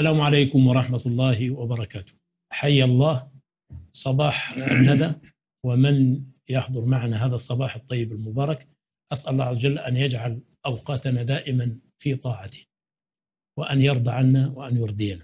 السلام عليكم ورحمة الله وبركاته حي الله صباح الندى ومن يحضر معنا هذا الصباح الطيب المبارك أسأل الله عز وجل أن يجعل أوقاتنا دائما في طاعته وأن يرضى عنا وأن يرضينا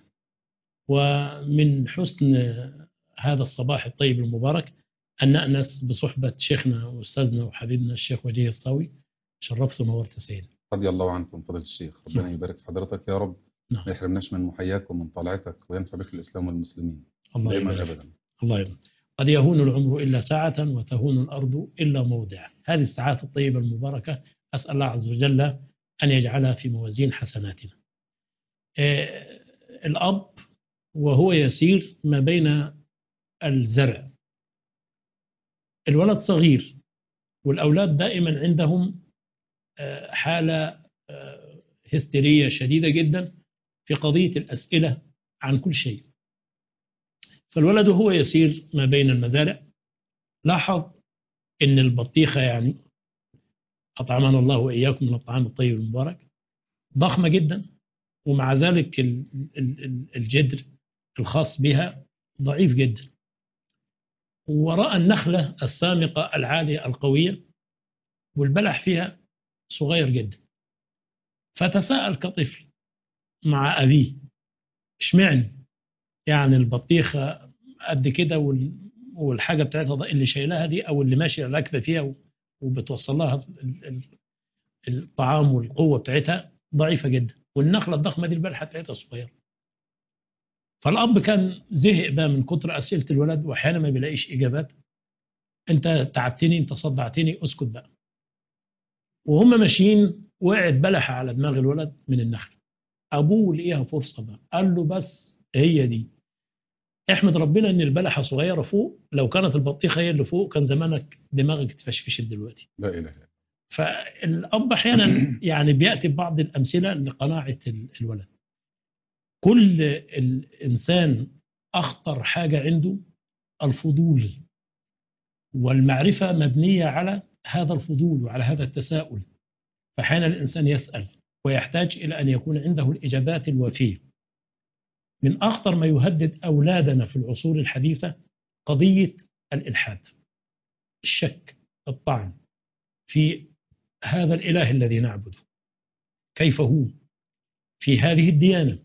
ومن حسن هذا الصباح الطيب المبارك أن نأنس بصحبة شيخنا وأستاذنا وحبيبنا الشيخ وجيه الصاوي شرفت ونورت سيدنا رضي الله عنكم فضيلة الشيخ ربنا نعم. يبارك في حضرتك يا رب نعم. ما يحرمناش من محياك ومن طلعتك وينفع بك الإسلام والمسلمين الله دائما يبارك أبدا الله يبارك قد يهون العمر إلا ساعة وتهون الأرض إلا موضعا هذه الساعات الطيبة المباركة أسأل الله عز وجل أن يجعلها في موازين حسناتنا آه، الأب وهو يسير ما بين الزرع الولد صغير والأولاد دائما عندهم آه، حالة آه، هستيرية شديدة جدا في قضية الأسئلة عن كل شيء فالولد هو يسير ما بين المزارع لاحظ ان البطيخه يعني اطعمنا الله واياكم من الطعام الطيب المبارك ضخمه جدا ومع ذلك ال- ال- ال- الجدر الخاص بها ضعيف جدا وراى النخله السامقه العاليه القويه والبلح فيها صغير جدا فتساءل كطفل مع ابيه اشمعنى يعني البطيخه قد كده وال- والحاجه بتاعتها ض- اللي شايلها دي او اللي ماشيه راكبه فيها و- وبتوصل لها ال- ال- الطعام والقوه بتاعتها ضعيفه جدا والنخله الضخمه دي البلحه بتاعتها صغيره فالاب كان زهق بقى من كتر اسئله الولد واحيانا ما بيلاقيش اجابات انت تعبتني انت صدعتني اسكت بقى وهم ماشيين وقعت بلحه على دماغ الولد من النخله ابوه لقيها فرصه بقى قال له بس هي دي احمد ربنا ان البلحه صغيره فوق لو كانت البطيخه هي اللي فوق كان زمانك دماغك اتفشفشت دلوقتي لا إله إلا فالاب احيانا يعني بياتي ببعض الامثله لقناعه ال- الولد كل الانسان اخطر حاجه عنده الفضول والمعرفه مبنيه على هذا الفضول وعلى هذا التساؤل فحين الانسان يسال ويحتاج الى ان يكون عنده الاجابات الوافيه من اخطر ما يهدد اولادنا في العصور الحديثه قضيه الالحاد الشك الطعن في هذا الاله الذي نعبده كيف هو في هذه الديانه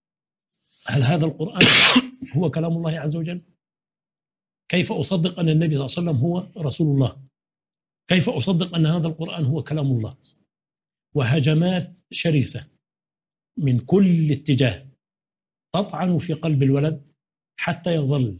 هل هذا القران هو كلام الله عز وجل كيف اصدق ان النبي صلى الله عليه وسلم هو رسول الله كيف اصدق ان هذا القران هو كلام الله وهجمات شرسه من كل اتجاه تطعن في قلب الولد حتى يظل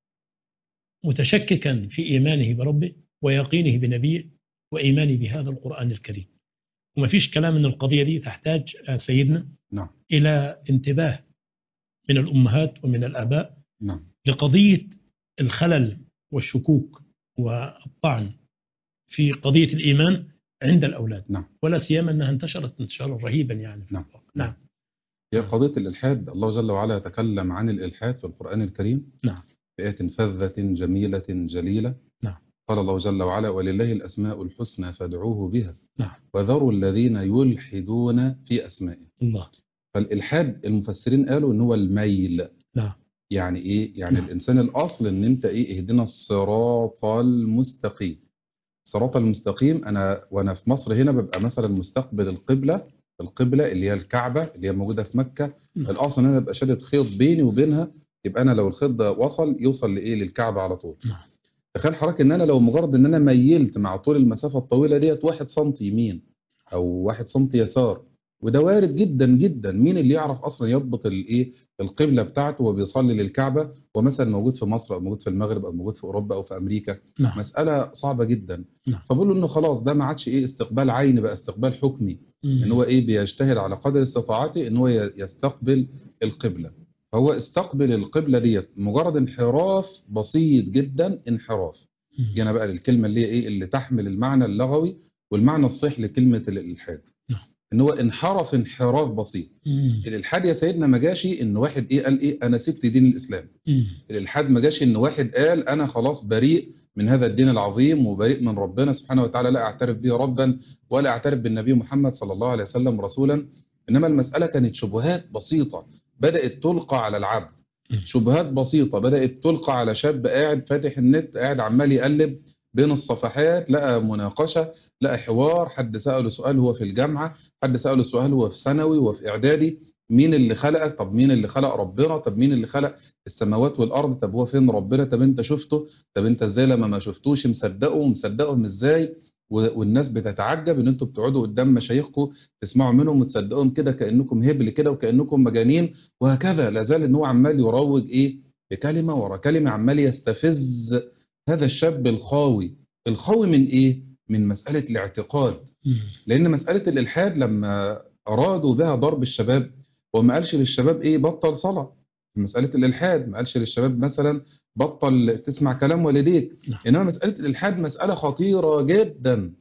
متشككا في ايمانه بربه ويقينه بنبيه وايمانه بهذا القران الكريم. وما فيش كلام ان القضيه دي تحتاج آه، سيدنا نعم الى انتباه من الامهات ومن الاباء نعم لقضيه الخلل والشكوك والطعن في قضيه الايمان عند الاولاد نعم. ولا سيما انها انتشرت انتشارا رهيبا يعني في نعم. الواقع. نعم هي قضية الإلحاد الله جل وعلا يتكلم عن الإلحاد في القرآن الكريم نعم. في آية فذة جميلة جليلة نعم. قال الله جل وعلا ولله الأسماء الحسنى فادعوه بها نعم. وذروا الذين يلحدون في أسمائه الله فالإلحاد المفسرين قالوا إن هو الميل نعم. يعني إيه؟ يعني نعم. الإنسان الأصل إن أنت إيه اهدنا الصراط المستقيم الصراط المستقيم أنا وأنا في مصر هنا ببقى مثلا مستقبل القبلة القبلة اللي هي الكعبة اللي هي موجودة في مكة نعم. الأصل إن أنا أبقى شادد خيط بيني وبينها يبقى أنا لو الخيط ده وصل يوصل لإيه للكعبة على طول نعم. تخيل حضرتك إن أنا لو مجرد إن أنا ميلت مع طول المسافة الطويلة ديت واحد سنتي يمين أو واحد سنتي يسار وده وارد جدا جدا مين اللي يعرف اصلا يضبط الايه القبله بتاعته وبيصلي للكعبه ومثلا موجود في مصر او موجود في المغرب او موجود في اوروبا او في امريكا نعم مساله صعبه جدا نعم. فبقول له انه خلاص ده ما عادش ايه استقبال عيني بقى استقبال حكمي ان هو ايه بيجتهد على قدر استطاعته ان هو ي- يستقبل القبله فهو استقبل القبله ديت مجرد انحراف بسيط جدا انحراف مم. جينا بقى للكلمه اللي هي ايه اللي تحمل المعنى اللغوي والمعنى الصحيح لكلمه الالحاد نعم. ان هو انحرف انحراف بسيط مم. الالحاد يا سيدنا ما جاشي ان واحد ايه قال ايه انا سبت دين الاسلام مم. الالحاد ما جاش ان واحد قال انا خلاص بريء من هذا الدين العظيم وبريء من ربنا سبحانه وتعالى لا اعترف به ربا ولا اعترف بالنبي محمد صلى الله عليه وسلم رسولا انما المساله كانت شبهات بسيطه بدأت تلقى على العبد م. شبهات بسيطة بدأت تلقى على شاب قاعد فاتح النت قاعد عمال يقلب بين الصفحات لقى مناقشة لقى حوار حد سأله سؤال هو في الجامعة حد سأله سؤال هو في ثانوي وفي إعدادي مين اللي خلقك طب مين اللي خلق ربنا طب مين اللي خلق السماوات والأرض طب هو فين ربنا طب انت شفته طب انت ازاي لما ما شفتوش مصدقه مصدقهم ازاي و- والناس بتتعجب ان انتوا بتقعدوا قدام مشايخكم تسمعوا منهم وتصدقوهم كده كانكم هبل كده وكانكم مجانين وهكذا لا زال ان هو عمال يروج ايه بكلمه ورا كلمه عمال يستفز هذا الشاب الخاوي الخاوي من ايه من مساله الاعتقاد مم. لان مساله الالحاد لما ارادوا بها ضرب الشباب هو ما قالش للشباب ايه بطل صلاه في مساله الالحاد ما قالش للشباب مثلا بطل تسمع كلام والديك نعم. انما مساله الالحاد مساله خطيره جدا مم.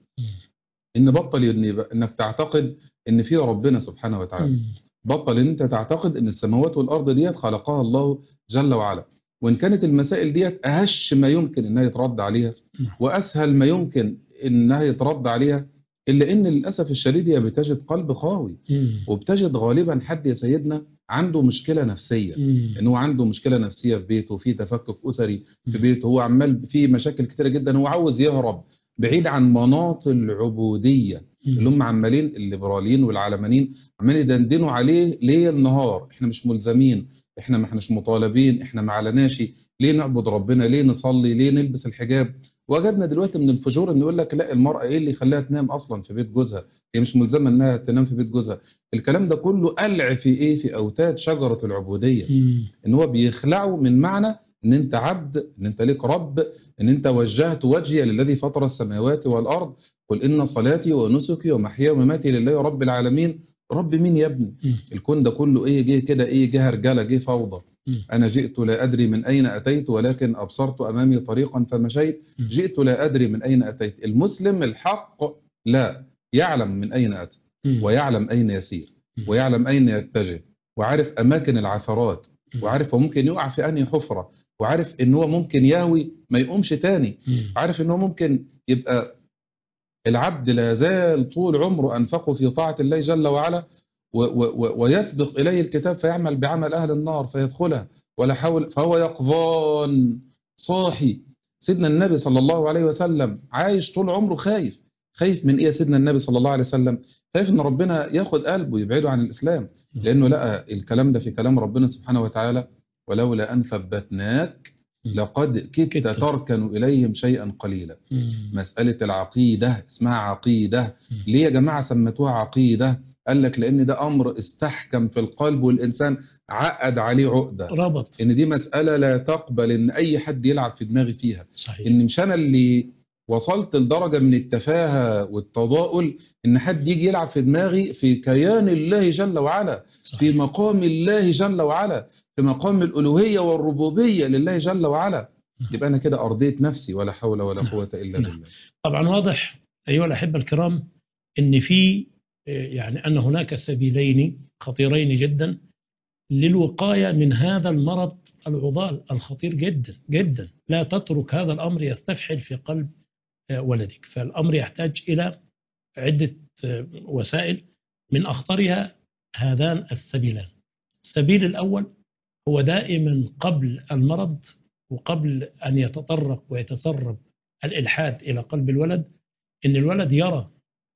ان بطل إن يبقى- انك تعتقد ان في ربنا سبحانه وتعالى مم. بطل ان انت تعتقد ان السماوات والارض ديت خلقها الله جل وعلا وان كانت المسائل ديت اهش ما يمكن انها يترد عليها نعم. واسهل ما يمكن انها يترد عليها الا ان للاسف الشديد هي بتجد قلب خاوي مم. وبتجد غالبا حد يا سيدنا عنده مشكله نفسيه مم. ان هو عنده مشكله نفسيه في بيته في تفكك اسري في مم. بيته هو عمال في مشاكل كتيره جدا هو عاوز يهرب بعيد عن مناط العبوديه اللي هم عمالين الليبراليين والعلمانيين عمالين يدندنوا عليه ليل نهار احنا مش ملزمين احنا ما احناش مطالبين احنا ما علناش ليه نعبد ربنا ليه نصلي ليه نلبس الحجاب وجدنا دلوقتي من الفجور ان يقول لك لا المرأة ايه اللي يخليها تنام اصلا في بيت جوزها هي مش ملزمة انها تنام في بيت جوزها الكلام ده كله قلع في ايه في اوتاد شجرة العبودية مم. ان هو بيخلعه من معنى ان انت عبد ان انت ليك رب ان انت وجهت وجهي للذي فطر السماوات والارض قل ان صلاتي ونسكي ومحياي ومماتي لله رب العالمين رب مين يا ابني مم. الكون ده كله ايه جه كده ايه جه رجاله جه فوضى مم. انا جئت لا ادري من اين اتيت ولكن ابصرت امامي طريقا فمشيت مم. جئت لا ادري من اين اتيت المسلم الحق لا يعلم من اين اتى مم. ويعلم اين يسير مم. ويعلم اين يتجه وعارف اماكن العثرات مم. وعارف هو ممكن يقع في انهي حفره وعارف ان هو ممكن يهوي ما يقومش تاني مم. عارف ان هو ممكن يبقى العبد لا زال طول عمره انفقه في طاعه الله جل وعلا و و و ويسبق اليه الكتاب فيعمل بعمل اهل النار فيدخلها ولا حول فهو يقظان صاحي سيدنا النبي صلى الله عليه وسلم عايش طول عمره خايف خايف من ايه يا سيدنا النبي صلى الله عليه وسلم خايف ان ربنا ياخد قلبه يبعده عن الاسلام لانه لقى الكلام ده في كلام ربنا سبحانه وتعالى ولولا ان ثبتناك لقد كدت كدت. تركن اليهم شيئا قليلا مم. مسألة العقيدة اسمها عقيدة مم. ليه يا جماعة سمتوها عقيدة قال لك لأن ده أمر استحكم في القلب والإنسان عقد عليه عقدة ربط إن دي مسألة لا تقبل إن أي حد يلعب في دماغي فيها صحيح إن مش أنا اللي وصلت لدرجة من التفاهة والتضاؤل إن حد يجي يلعب في دماغي في كيان الله جل وعلا في صحيح. مقام الله جل وعلا في مقام الألوهية والربوبية لله جل وعلا يبقى أنا كده أرضيت نفسي ولا حول ولا نعم. قوة إلا نعم. بالله طبعا واضح أيها الأحبة الكرام أن في آه، يعني أن هناك سبيلين خطيرين جدا للوقاية من هذا المرض العضال الخطير جدا جدا لا تترك هذا الأمر يستفحل في قلب آه، ولدك فالأمر يحتاج إلى عدة آه، وسائل من أخطرها هذان السبيلان السبيل الأول هو دائما قبل المرض وقبل أن يتطرق ويتسرب الإلحاد إلى قلب الولد أن الولد يرى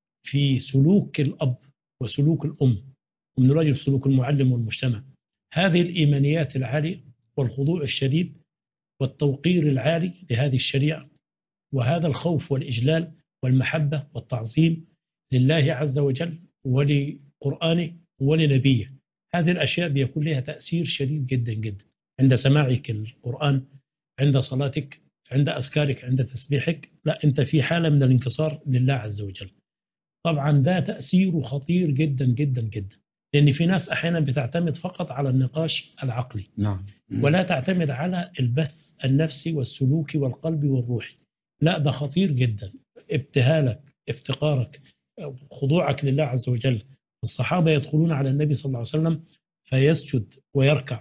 في سلوك الأب وسلوك الأم ومن الواجب سلوك المعلم والمجتمع هذه الإيمانيات العالية والخضوع الشديد والتوقير العالي لهذه الشريعة وهذا الخوف والإجلال والمحبة والتعظيم لله عز وجل ولقرآنه ولنبيه هذه الأشياء بيكون لها تأثير شديد جدا جدا عند سماعك القرآن عند صلاتك عند أذكارك عند تسبيحك لا أنت في حالة من الانكسار لله عز وجل طبعا ده تأثيره خطير جدا جدا جدا لأن في ناس أحيانا بتعتمد فقط على النقاش العقلي نعم ولا تعتمد على البث النفسي والسلوكي والقلبي والروحي لا ده خطير جدا ابتهالك افتقارك خضوعك لله عز وجل الصحابة يدخلون على النبي صلى الله عليه وسلم فيسجد ويركع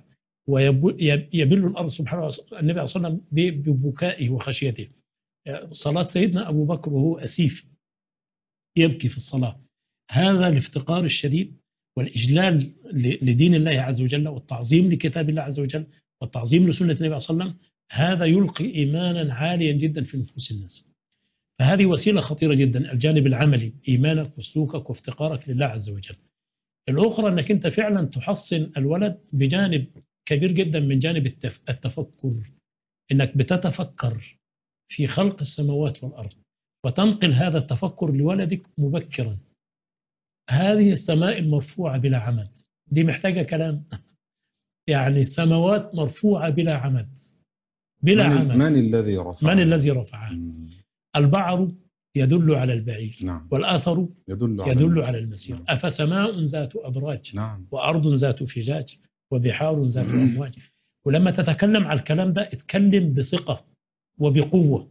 ويبل الأرض سبحانه وتعالى النبي صلى الله عليه وسلم ببكائه وخشيته صلاة سيدنا أبو بكر وهو أسيف يبكي في الصلاة هذا الافتقار الشديد والإجلال ل- لدين الله عز وجل والتعظيم لكتاب الله عز وجل والتعظيم لسنة النبي صلى الله عليه وسلم هذا يلقي إيمانا عاليا جدا في نفوس الناس فهذه وسيلة خطيرة جدا الجانب العملي إيمانك وسلوكك وافتقارك لله عز وجل الأخرى أنك أنت فعلا تحصن الولد بجانب كبير جدا من جانب التف- التفكر أنك بتتفكر في خلق السماوات والأرض وتنقل هذا التفكر لولدك مبكرا هذه السماء المرفوعة بلا عمد دي محتاجة كلام يعني السماوات مرفوعة بلا عمد بلا من, عمد من الذي رفع من الذي رفعها مم. البعر يدل على البعير نعم والآثر يدل على يدل المسير. على المسير نعم. أفسماء ذات أبراج نعم وأرض ذات فجاج وبحار ذات أمواج ولما تتكلم على الكلام ده اتكلم بثقة وبقوة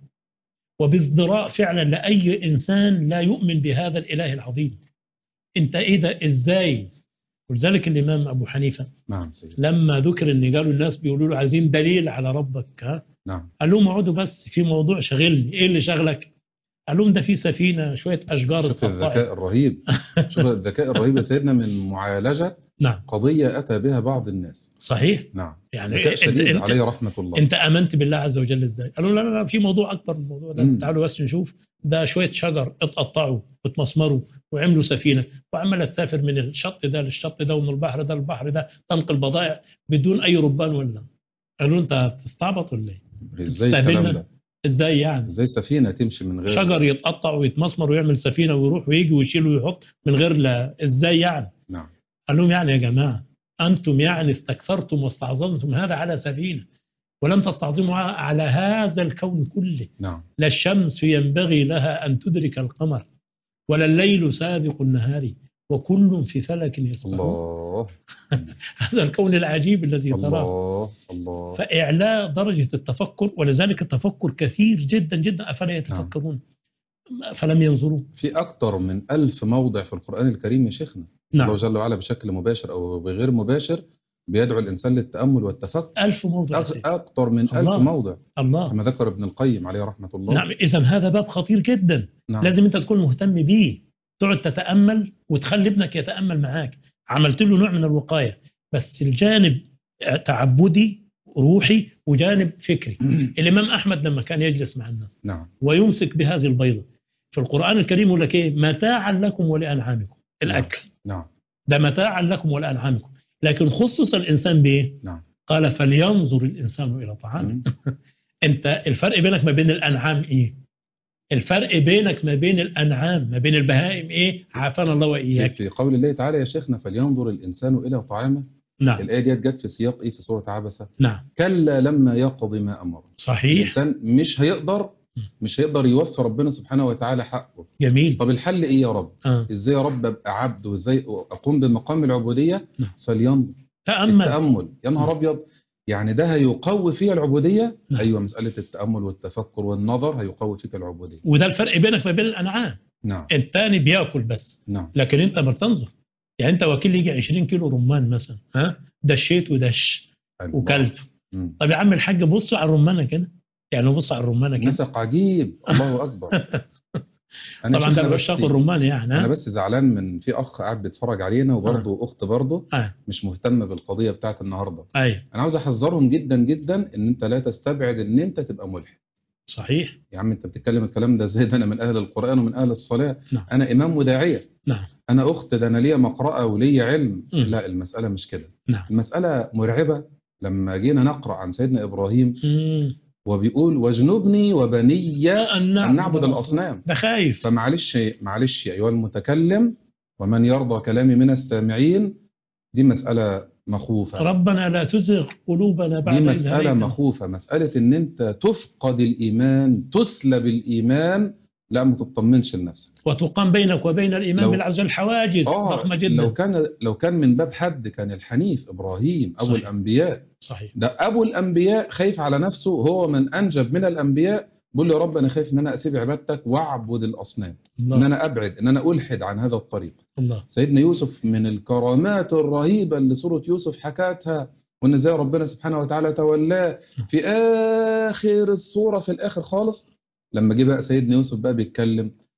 وبازدراء فعلا لأي إنسان لا يؤمن بهذا الإله العظيم أنت إيه ده إزاي ولذلك الإمام أبو حنيفة نعم سيدي لما ذكر ان قالوا الناس بيقولوا له عايزين دليل على ربك ها نعم قال لهم اقعدوا بس في موضوع شاغلني ايه اللي شغلك قال لهم ده في سفينه شويه اشجار شوف اتقطعت الذكاء الرهيب شوف الذكاء الرهيب يا سيدنا من معالجة نعم قضية أتى بها بعض الناس صحيح نعم يعني ذكاء انت, شديد انت, عليه رحمة الله انت امنت بالله عز وجل ازاي قالوا لا لا لا في موضوع اكبر من الموضوع ده مم. تعالوا بس نشوف ده شويه شجر اتقطعوا واتمسمروا وعملوا سفينه وعماله تسافر من الشط ده للشط ده ومن البحر ده للبحر ده تنقل بضائع بدون اي ربان ولا قالوا انت بتستعبط ولا ايه؟ ازاي الكلام استقبلنا. ده ازاي يعني؟ ازاي سفينة تمشي من غير شجر يتقطع ويتمسمر ويعمل سفينه ويروح ويجي ويشيل ويحط من غير لا ازاي يعني؟ نعم قال لهم يعني يا جماعه انتم يعني استكثرتم واستعظمتم هذا على سفينه ولم تستعظموا على هذا الكون كله نعم لا الشمس ينبغي لها ان تدرك القمر ولا الليل سابق النهار وكل في فلك يسبحون الله هذا الكون العجيب الذي تراه الله الله فإعلاء درجة التفكر ولذلك التفكر كثير جدا جدا أفلا يتفكرون فلم ينظروا في أكثر من ألف موضع في القرآن الكريم يا شيخنا الله نعم جل وعلا بشكل مباشر أو بغير مباشر بيدعو الإنسان للتأمل والتفكر ألف موضع أك- سيد. أكثر من الله. ألف موضع الله كما ذكر ابن القيم عليه رحمة الله نعم إذا هذا باب خطير جدا نعم. لازم أنت تكون مهتم بيه تقعد تتأمل وتخلي ابنك يتأمل معاك عملت له نوع من الوقاية بس الجانب تعبدي روحي وجانب فكري الإمام أحمد لما كان يجلس مع الناس نعم ويمسك بهذه البيضة في القرآن الكريم يقول لك إيه متاعا لكم ولأنعامكم الأكل نعم ده متاعا لكم ولأنعامكم لكن خصص الإنسان بإيه نعم قال فلينظر الإنسان إلى طعامه مم. أنت الفرق بينك ما بين الأنعام إيه الفرق بينك ما بين الأنعام ما بين البهائم إيه عافانا الله في, وإياك في قول الله تعالى يا شيخنا فلينظر الإنسان إلى طعامه نعم الآية ديت جت في سياق إيه في سورة عبسة نعم كلا لما يقض ما أمر صحيح الإنسان مش هيقدر مش هيقدر يوفي ربنا سبحانه وتعالى حقه جميل طب الحل إيه يا رب آه. إزاي يا رب أبقى عبد وإزاي أقوم بمقام العبودية نعم. فلينظر تأمل التأمل يا نهار نعم. أبيض يعني ده هيقوي فيها العبودية نعم. أيوة مسألة التأمل والتفكر والنظر هيقوي فيك العبودية وده الفرق بينك ما بين الأنعام نعم الثاني بياكل بس نعم لكن انت بتنظر يعني انت وكيل يجي 20 كيلو رمان مثلا ها دشيت ودش الله. وكلته مم. طب يا عم الحاج بص على الرمانه كده يعني بص على الرمانه كده نسق عجيب الله أكبر أنا طبعا ده شفنا عشاق بس الرمان يعني أنا ها بس زعلان من في أخ قاعد بيتفرج علينا وبرضه أخت برضه آه. مش مهتمة بالقضية بتاعت النهاردة ايوه أنا عاوز أحذرهم جدا جدا إن أنت لا تستبعد إن أنت تبقى ملحد صحيح يا عم أنت بتتكلم الكلام ده زي ده أنا من أهل القرآن ومن أهل الصلاة نعم. أنا إمام وداعية نعم أنا أخت ده أنا ليا مقرأة وليا علم مم. لا المسألة مش كده نعم المسألة مرعبة لما جينا نقرأ عن سيدنا إبراهيم مم. وبيقول واجنبني وبني أن أن نعبد الأصنام ده خايف فمعلش معلش أيها المتكلم ومن يرضى كلامي من السامعين دي مسألة مخوفة ربنا لا تزغ قلوبنا بعد دي إذ مسألة هديتنا. مخوفة مسألة إن أنت تفقد الإيمان تسلب الإيمان لا ما تطمنش لنفسك وتقام بينك وبين الإيمان لو- بالعز الحواجز آه ضخمة جدا لو كان لو كان من باب حد كان الحنيف إبراهيم أبو صحيح. الأنبياء صحيح ده أبو الأنبياء خايف على نفسه هو من أنجب من الأنبياء بيقول له يا رب أنا خايف إن أنا أسيب عبادتك وأعبد الأصنام إن الله أنا أبعد إن أنا ألحد عن هذا الطريق الله سيدنا يوسف من الكرامات الرهيبة اللي سورة يوسف حكاتها وإن إزاي ربنا سبحانه وتعالى تولاه في آخر السورة في الآخر خالص لما جه بقى سيدنا يوسف بقى بيتكلم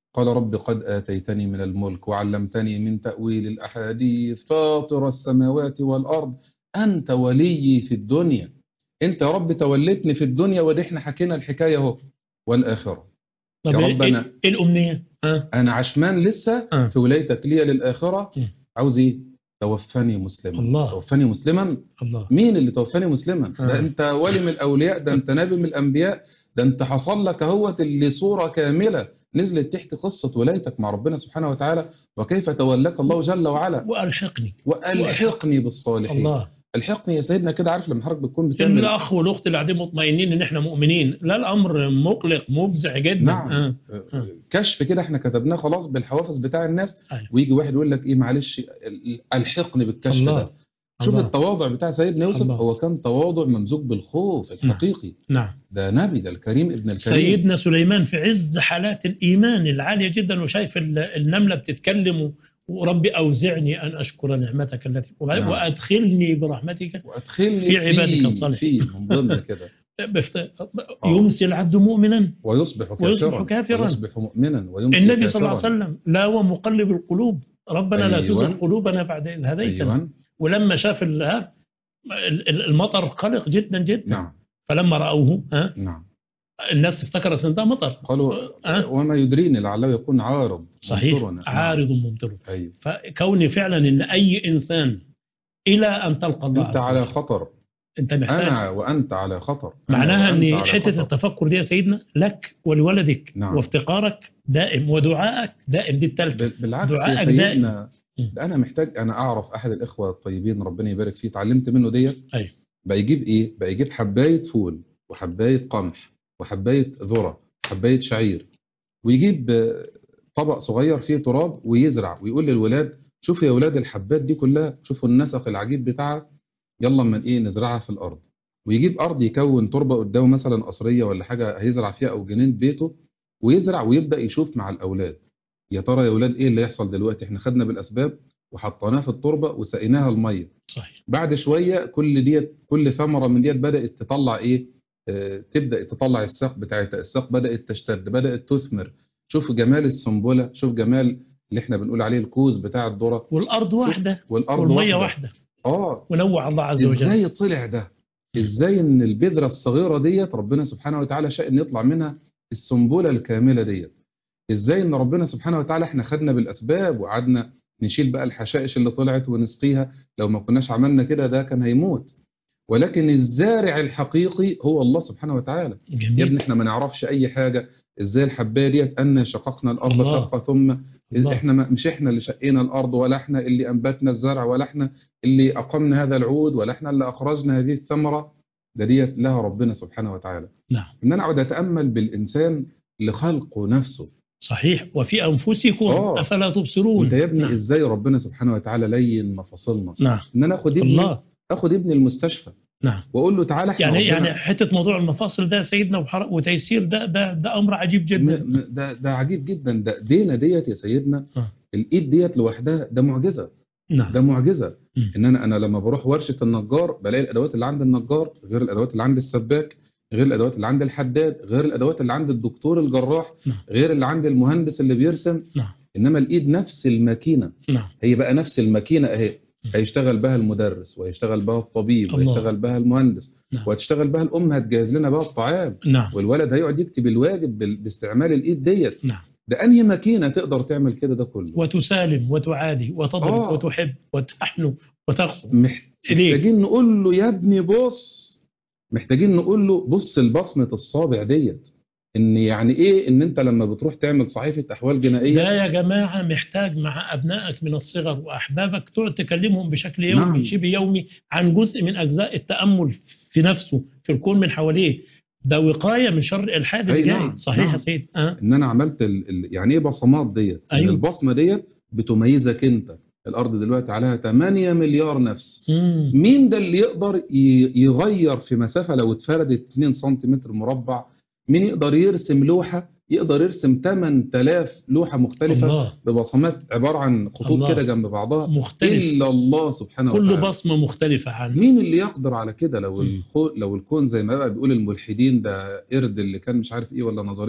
قال رب قد آتيتني من الملك وعلمتني من تأويل الأحاديث فاطر السماوات والأرض أنت وليي في الدنيا أنت يا رب تولتني في الدنيا ودي احنا حكينا الحكاية اهو والآخرة طب يا إيه- رب أنا- إيه إيه الأمنية؟ ها؟ أنا عشمان لسه آه. في ولايتك ليا للآخرة م. عاوز إيه توفني مسلما الله. توفني مسلما الله مين اللي توفاني مسلما آه. ده انت ولي من الاولياء ده انت نبي من الانبياء ده انت حصل لك اهوت اللي صوره كامله نزلت تحكي قصه ولايتك مع ربنا سبحانه وتعالى وكيف تولاك الله جل وعلا وألحقني والحقني بالصالحين الله الحقني يا سيدنا كده عارف لما حضرتك بتكون بتعمل الأخ والأخت اللي قاعدين مطمئنين إن إحنا مؤمنين لا الأمر مقلق مفزع جدا نعم. آه. آه، كشف كده احنا كتبناه خلاص بالحوافز بتاع الناس أيوة. ويجي واحد يقول لك ايه معلش ال- الحقني بالكشف الله. ده شوف الله. التواضع بتاع سيدنا يوسف الله. هو كان تواضع ممزوج بالخوف الحقيقي نعم ده نبي ده الكريم ابن الكريم سيدنا سليمان في عز حالات الإيمان العالية جدا وشايف ال- النملة بتتكلم وربي أوزعني أن أشكر نعمتك التي نعم. وأدخلني برحمتك وادخلني في عبادك فيه- الصالحين. فيه من ضمن كده بفت... يمسي العبد مؤمنا ويصبح كافرا ويصبح كافراً. ويصبح مؤمنا ويمسي النبي صلى الله عليه كافراً. وسلم لا ومقلب القلوب ربنا لا أيوة. تزغ قلوبنا بعد إذ هديتنا ايوه ولما شاف ال- ها، ال- ال- المطر قلق جدا جدا نعم فلما رأوه ها نعم الناس افتكرت ان ده مطر قالوا أه؟ وما يدريني لعله يكون عارض صحيح ممطرنا. نعم. عارض ممطر ايوه فكوني فعلا ان اي انسان الى ان تلقى الله انت عز على وجل. خطر انت محتاج انا وانت على خطر أنا معناها وأنت ان على حته خطر. التفكر دي يا سيدنا لك ولولدك نعم. وافتقارك دائم ودعائك دائم دي الثالثه بال- بالعكس يا دعائك سيدنا دائم. ده انا محتاج انا اعرف احد الاخوه الطيبين ربنا يبارك فيه اتعلمت منه ديت أيوة. بقى يجيب ايه بقى يجيب حبايه فول وحبايه قمح وحبايه ذره وحبايه شعير ويجيب آه، طبق صغير فيه تراب ويزرع ويقول للولاد شوفوا يا ولاد الحبات دي كلها شوفوا النسق العجيب بتاعها يلا اما ايه نزرعها في الارض ويجيب ارض يكون تربه قدامه مثلا قصريه ولا حاجه هيزرع فيها او جنين بيته ويزرع ويبدا يشوف مع الاولاد يا ترى يا ولاد ايه اللي يحصل دلوقتي احنا خدنا بالاسباب وحطيناها في التربه وسقيناها الميه صحيح بعد شويه كل ديت كل ثمره من ديت بدات تطلع ايه آه تبدا تطلع الساق بتاعتها الساق بدات تشتد بدات تثمر شوف جمال السنبله شوف جمال اللي احنا بنقول عليه الكوز بتاع الذره والارض واحده والارض والميه واحده واحده اه ونوع الله عز وجل ازاي طلع ده ازاي ان البذره الصغيره ديت ربنا سبحانه وتعالى شاء ان يطلع منها السنبله الكامله ديت ازاي ان ربنا سبحانه وتعالى احنا خدنا بالاسباب وقعدنا نشيل بقى الحشائش اللي طلعت ونسقيها لو ما كناش عملنا كده ده كان هيموت ولكن الزارع الحقيقي هو الله سبحانه وتعالى يا جميل ابني احنا ما نعرفش اي حاجه ازاي الحبايه ديت ان شققنا الارض الله. شقه ثم الله. احنا ما مش احنا اللي شقينا الارض ولا احنا اللي انبتنا الزرع ولا احنا اللي اقمنا هذا العود ولا احنا اللي اخرجنا هذه الثمره ده ديت لها ربنا سبحانه وتعالى نعم ان انا اقعد اتامل بالانسان لخلقه نفسه صحيح وفي انفسكم آه. افلا تبصرون وانت يا ابني نعم. ازاي ربنا سبحانه وتعالى لين مفاصلنا نعم ان انا اخد ابني الله اخد ابني المستشفى نعم واقول له تعالى احنا يعني ربنا يعني حته موضوع المفاصل ده يا سيدنا وحر- وتيسير ده ده ده امر عجيب م- جدا م- ده ده عجيب جدا ده ايدينا ديت يا سيدنا آه. الايد ديت لوحدها ده معجزه نعم ده معجزه مم. ان انا انا لما بروح ورشه النجار بلاقي الادوات اللي عند النجار غير الادوات اللي عند السباك غير الادوات اللي عند الحداد غير الادوات اللي عند الدكتور الجراح نعم. غير اللي عند المهندس اللي بيرسم نعم انما الايد نفس الماكينه نعم هي بقى نفس الماكينه اهي مم. هيشتغل بها المدرس ويشتغل بها الطبيب الله. ويشتغل بها المهندس نعم. وهتشتغل بها الام هتجهز لنا بها الطعام نعم والولد هيقعد يكتب الواجب بال- باستعمال الايد ديت نعم ده انهي ماكينه تقدر تعمل كده ده كله وتسالم وتعادي وتضرب آه. وتحب وتحنو وتغفر مح- إليك. محتاجين نقول له يا ابني بص محتاجين نقول له بص البصمة الصابع ديت ان يعني ايه ان انت لما بتروح تعمل صحيفة احوال جنائية ده يا جماعة محتاج مع أبنائك من الصغر وأحبابك تقعد تكلمهم بشكل يومي نعم. شبه يومي عن جزء من أجزاء التأمل في نفسه في الكون من حواليه ده وقاية من شر الحاد اللي أي جاي نعم، صحيح نعم. يا سيد أه؟ ان انا عملت ال... ال... يعني ايه بصمات ديت ان أيوة. البصمة ديت بتميزك انت الارض دلوقتي عليها 8 مليار نفس مم. مين ده اللي يقدر ي- يغير في مسافة لو اتفردت 2 سنتيمتر مربع مين يقدر يرسم لوحة يقدر يرسم 8000 لوحة مختلفة الله ببصمات عبارة عن خطوط الله. كده جنب بعضها مختلف إلا الله سبحانه كل وتعالى بصمة مختلفة عنه مين اللي يقدر على كده لو مم. الخو... لو الكون زي ما بقى بيقول الملحدين ده قرد اللي كان مش عارف ايه ولا نظريه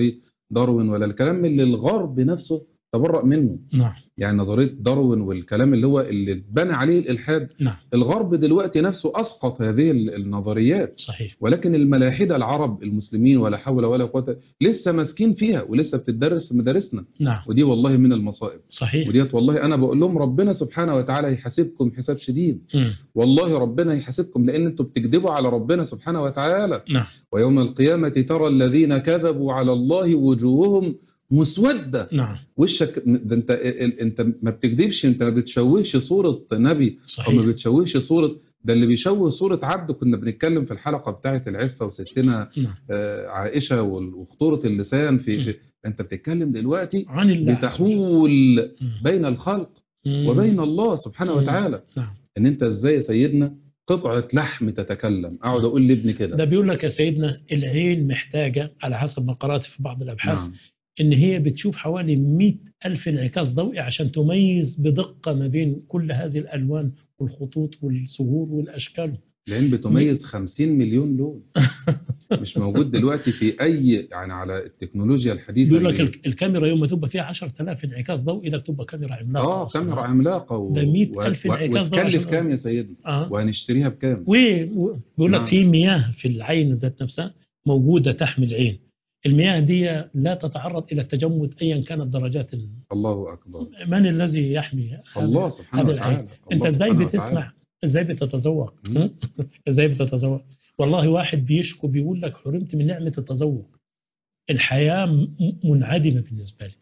داروين ولا الكلام اللي الغرب نفسه تبرأ منه نعم يعني نظريه داروين والكلام اللي هو اللي اتبنى عليه الالحاد نعم الغرب دلوقتي نفسه اسقط هذه ال- النظريات صحيح ولكن الملاحده العرب المسلمين ولا حول ولا قوه لسه ماسكين فيها ولسه بتدرس في مدارسنا نعم ودي والله من المصائب صحيح وديت والله انا بقول لهم ربنا سبحانه وتعالى يحاسبكم حساب شديد مم. والله ربنا يحاسبكم لان انتوا بتكذبوا على ربنا سبحانه وتعالى نعم ويوم القيامه ترى الذين كذبوا على الله وجوههم مسوده نعم وشك ده انت ال- انت ما بتكذبش انت ما بتشوهش صوره نبي او ما صحيح بتشوهش صوره ده اللي بيشوه صوره عبد كنا بنتكلم في الحلقه بتاعه العفه وستنا نعم آه، عائشه وال- وخطوره اللسان في, في انت بتتكلم دلوقتي عن الله بتحول مم. بين الخلق مم. وبين الله سبحانه مم. وتعالى نعم ان انت ازاي يا سيدنا قطعه لحم تتكلم اقعد اقول لابني كده ده بيقول لك يا سيدنا العين محتاجة على حسب ما قرأت في بعض الأبحاث نعم إن هي بتشوف حوالي 100 ألف انعكاس ضوئي عشان تميز بدقة ما بين كل هذه الألوان والخطوط والزهور والأشكال لان بتميز 50 مليون لون مش موجود دلوقتي في اي يعني على التكنولوجيا الحديثه بيقول لك اللي- الك- الكاميرا يوم ما تبقى فيها 10000 انعكاس ضوئي ده تبقى كاميرا عملاقة اه أصلاً. كاميرا عملاقه و... ده 100,000 و... انعكاس ضوئي وتكلف عشان- كام يا سيدنا اه وهنشتريها بكام وبيقول لك نعم. في مياه في العين ذات نفسها موجودة تحمي العين المياه دي لا تتعرض إلى التجمد أيا كانت درجات ال- الله اكبر من الذي يحمي هذا؟ الله سبحانه هذا العين. وتعالى انت الله ازاي سبحانه وتعالى. بتسمع ازاي بتتذوق مم. ازاي بتتذوق والله واحد بيشكو بيقول لك حرمت من نعمه التذوق الحياه م- منعدمه بالنسبه لي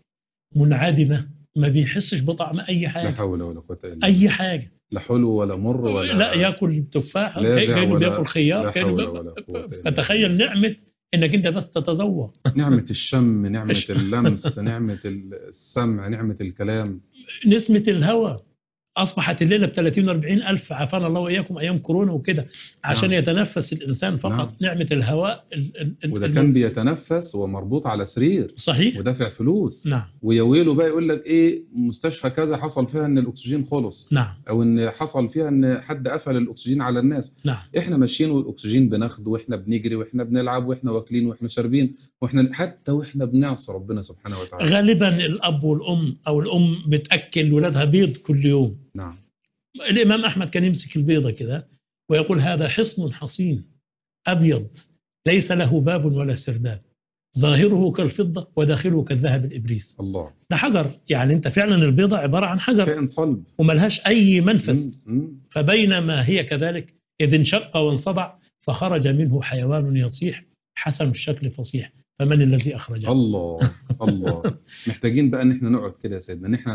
منعدمه ما بيحسش بطعم اي لا حاجه حول ولا قوه الا بالله اي حاجه لا حلو ولا مر ولا لا ياكل تفاح لا كأنه ولا- بياكل خيار لا كأنه حول بياكل- ولا قوة إلا فتخيل نعمه انك انت بس تتذوق نعمه الشم نعمه الش- اللمس نعمه السمع نعمه الكلام نسمه الهواء اصبحت الليله ب 30 و40 الف عافانا الله واياكم ايام كورونا وكده عشان نعم. يتنفس الانسان فقط نعم. نعمه الهواء ال- ال- ال- وده الم- كان بيتنفس ومربوط على سرير صحيح ودافع فلوس نعم ويا ويله بقى يقول لك ايه مستشفى كذا حصل فيها ان الاكسجين خلص نعم او ان حصل فيها ان حد قفل الاكسجين على الناس نعم احنا ماشيين والاكسجين بناخده واحنا بنجري واحنا بنلعب واحنا واكلين واحنا شاربين واحنا حتى واحنا بنعصي ربنا سبحانه وتعالى غالبا الاب والام او الام بتاكل ولادها بيض كل يوم نعم الامام احمد كان يمسك البيضه كده ويقول هذا حصن حصين ابيض ليس له باب ولا سرداب ظاهره كالفضه وداخله كالذهب الابريس الله ده حجر يعني انت فعلا البيضه عباره عن حجر كائن صلب وملهاش اي منفذ مم، مم. فبينما هي كذلك إذ انشق وانصدع فخرج منه حيوان يصيح حسن الشكل فصيح فمن الذي أخرجه الله الله محتاجين بقى ان احنا نقعد كده يا سيدنا ان احنا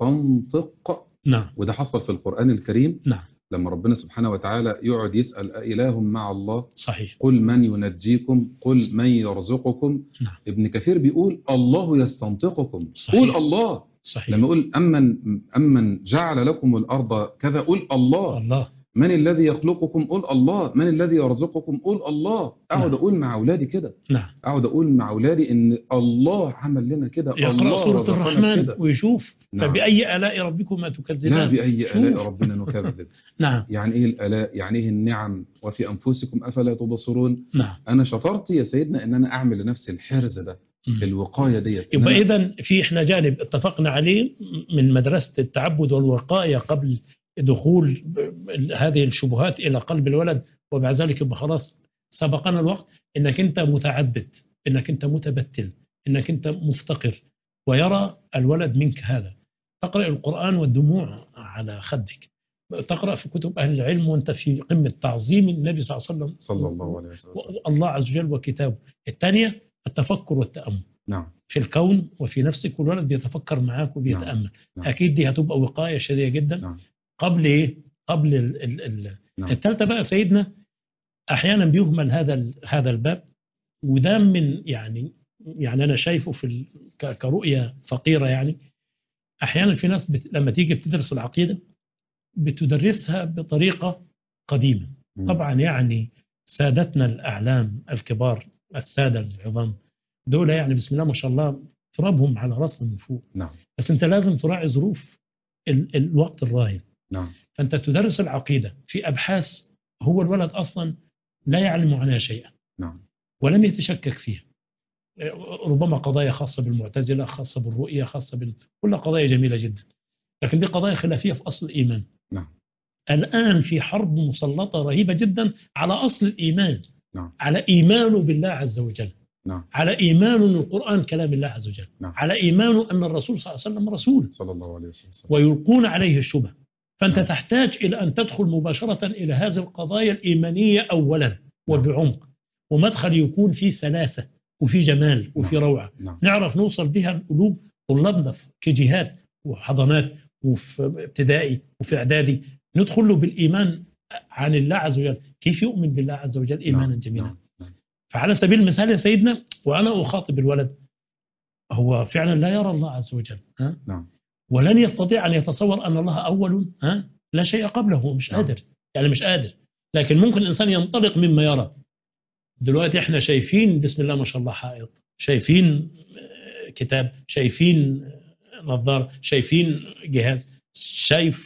نستنطق نعم وده حصل في القرآن الكريم نعم لما ربنا سبحانه وتعالى يقعد يسأل أإله مع الله صحيح قل من ينجيكم قل من يرزقكم نعم. ابن كثير بيقول الله يستنطقكم صحيح. قول الله صحيح لما يقول أمن أمن جعل لكم الأرض كذا قول الله الله من الذي يخلقكم قول الله من الذي يرزقكم قول الله أقعد نعم. أقول مع أولادي كده نعم أقعد أقول مع أولادي إن الله عمل لنا كده يقرأ الله سورة رزقنا الرحمن كده ويشوف نعم. فبأي آلاء ربكما لا تكذبان بأي آلاء شوف. ربنا نكذب نعم يعني إيه الآلاء يعني إيه النعم وفي أنفسكم أفلا تبصرون نعم أنا شطرتي يا سيدنا إن أنا أعمل لنفسي الحرز ده مم. الوقاية ديت إن يبقى أنا- إذا في إحنا جانب اتفقنا عليه من مدرسة التعبد والوقاية قبل دخول ب- ب- هذه الشبهات إلى قلب الولد وبعد ذلك يبقى خلاص سبقنا الوقت إنك أنت متعبد إنك أنت متبتل إنك أنت مفتقر ويرى الولد منك هذا تقرأ القرآن والدموع على خدك تقرأ في كتب أهل العلم وأنت في قمة تعظيم النبي صلى الله عليه وسلم صلى الله عليه وسلم الله عز وجل وكتابه الثانية التفكر والتأمل نعم في الكون وفي نفسك والولد بيتفكر معاك وبيتامل نعم. اكيد دي هتبقى وقايه شديده جدا نعم. قبل ايه قبل ال ال ال نعم. الثالثه بقى سيدنا احيانا بيهمل هذا ال- هذا الباب وده من يعني يعني انا شايفه في ال- ك- كرؤيه فقيره يعني احيانا في ناس بت لما تيجي بتدرس العقيده بتدرسها بطريقه قديمه مم. طبعا يعني سادتنا الاعلام الكبار الساده العظام دول يعني بسم الله ما شاء الله ترابهم على راسنا من فوق نعم بس انت لازم تراعي ظروف ال الوقت الراهن نعم فانت تدرس العقيده في ابحاث هو الولد اصلا لا يعلم عنها شيئا نعم ولم يتشكك فيها ربما قضايا خاصة بالمعتزلة خاصة بالرؤية خاصة بال... كلها قضايا جميلة جدا لكن دي قضايا خلافية في أصل الإيمان نعم. الآن في حرب مسلطة رهيبة جدا على أصل الإيمان نعم. على إيمانه بالله عز وجل نعم. على إيمانه أن القرآن كلام الله عز وجل نعم. على إيمانه أن الرسول صلى الله عليه وسلم رسول صلى الله عليه وسلم ويلقون عليه الشبه فأنت نعم. تحتاج إلى أن تدخل مباشرة إلى هذه القضايا الإيمانية أولا وبعمق ومدخل يكون فيه سلاسة وفي جمال وفي نعم. روعة نعم نعرف نوصل بها القلوب طلابنا في كيجيهات وحضانات وفي ابتدائي وفي إعدادي ندخل له بالإيمان عن الله عز وجل كيف يؤمن بالله عز وجل إيمانا نعم. جميلا نعم. نعم. فعلى سبيل المثال يا سيدنا وأنا أخاطب الولد هو فعلا لا يرى الله عز وجل ها؟ نعم. ولن يستطيع أن يتصور أن الله أول ها؟ لا شيء قبله هو مش نعم. قادر يعني مش قادر لكن ممكن الإنسان ينطلق مما يرى دلوقتي احنا شايفين بسم الله ما شاء الله حائط شايفين آه، كتاب شايفين آه، نظارة شايفين جهاز شايف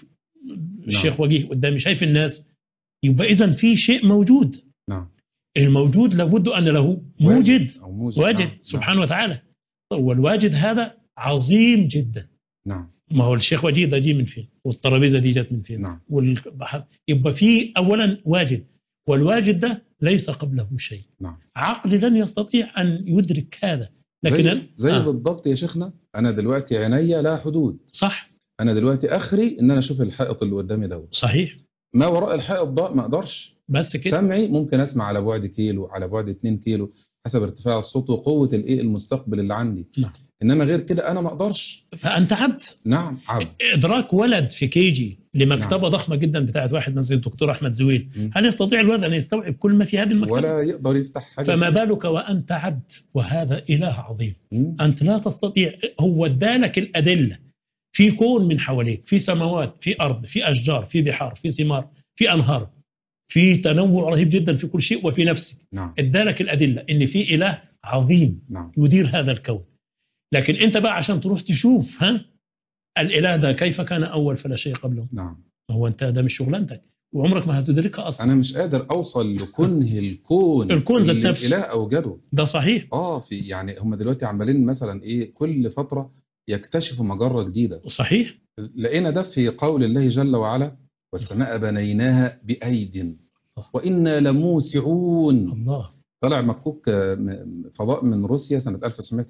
الشيخ وجيه قدامي شايف الناس يبقى إذا في شيء موجود نعم الموجود لابد أن له موجد أو موجد واجد نعم. سبحانه وتعالى والواجد هذا عظيم جدا نعم ما هو الشيخ وجيه ده جه من فين والترابيزه دي جت من فين نعم والبحر يبقى في اولا واجد والواجد ده ليس قبله شيء نعم عقل لن يستطيع ان يدرك هذا لكن زي, أنا- زي آه. بالضبط يا شيخنا أنا دلوقتي عينيا لا حدود صح أنا دلوقتي آخري إن أنا أشوف الحائط اللي قدامي دوت صحيح ما وراء الحائط ده ما أقدرش بس كده سمعي ممكن اسمع على بعد كيلو على بعد 2 كيلو حسب ارتفاع الصوت وقوه الايه المستقبل اللي عندي نعم. انما غير كده انا ما اقدرش فانت عبد نعم عبد ادراك ولد في كيجي لمكتبه نعم. ضخمه جدا بتاعت واحد مثل الدكتور احمد زويل مم. هل يستطيع الولد ان يستوعب كل ما في هذه المكتبه ولا يقدر يفتح حاجه فما فيها. بالك وانت عبد وهذا اله عظيم مم. أنت لا تستطيع هو ادالك الأدلة في كون من حواليك في سماوات في أرض في أشجار في بحار في ثمار في أنهار في تنوع رهيب جدا في كل شيء وفي نفسك نعم ادالك الأدلة إن في إله عظيم نعم يدير هذا الكون لكن أنت بقى عشان تروح تشوف ها الإله ده كيف كان أول فلا شيء قبله نعم هو أنت ده مش شغلانتك وعمرك ما هتدركها أصلا انا مش قادر اوصل لكنه الكون الكون ذات اللي نفسه. الاله اوجده ده صحيح اه في يعني هم دلوقتي عمالين مثلا ايه كل فتره يكتشفوا مجره جديده صحيح لقينا ده في قول الله جل وعلا والسماء بنيناها بايد وانا لموسعون الله طلع مكوك آه، م- فضاء من روسيا سنة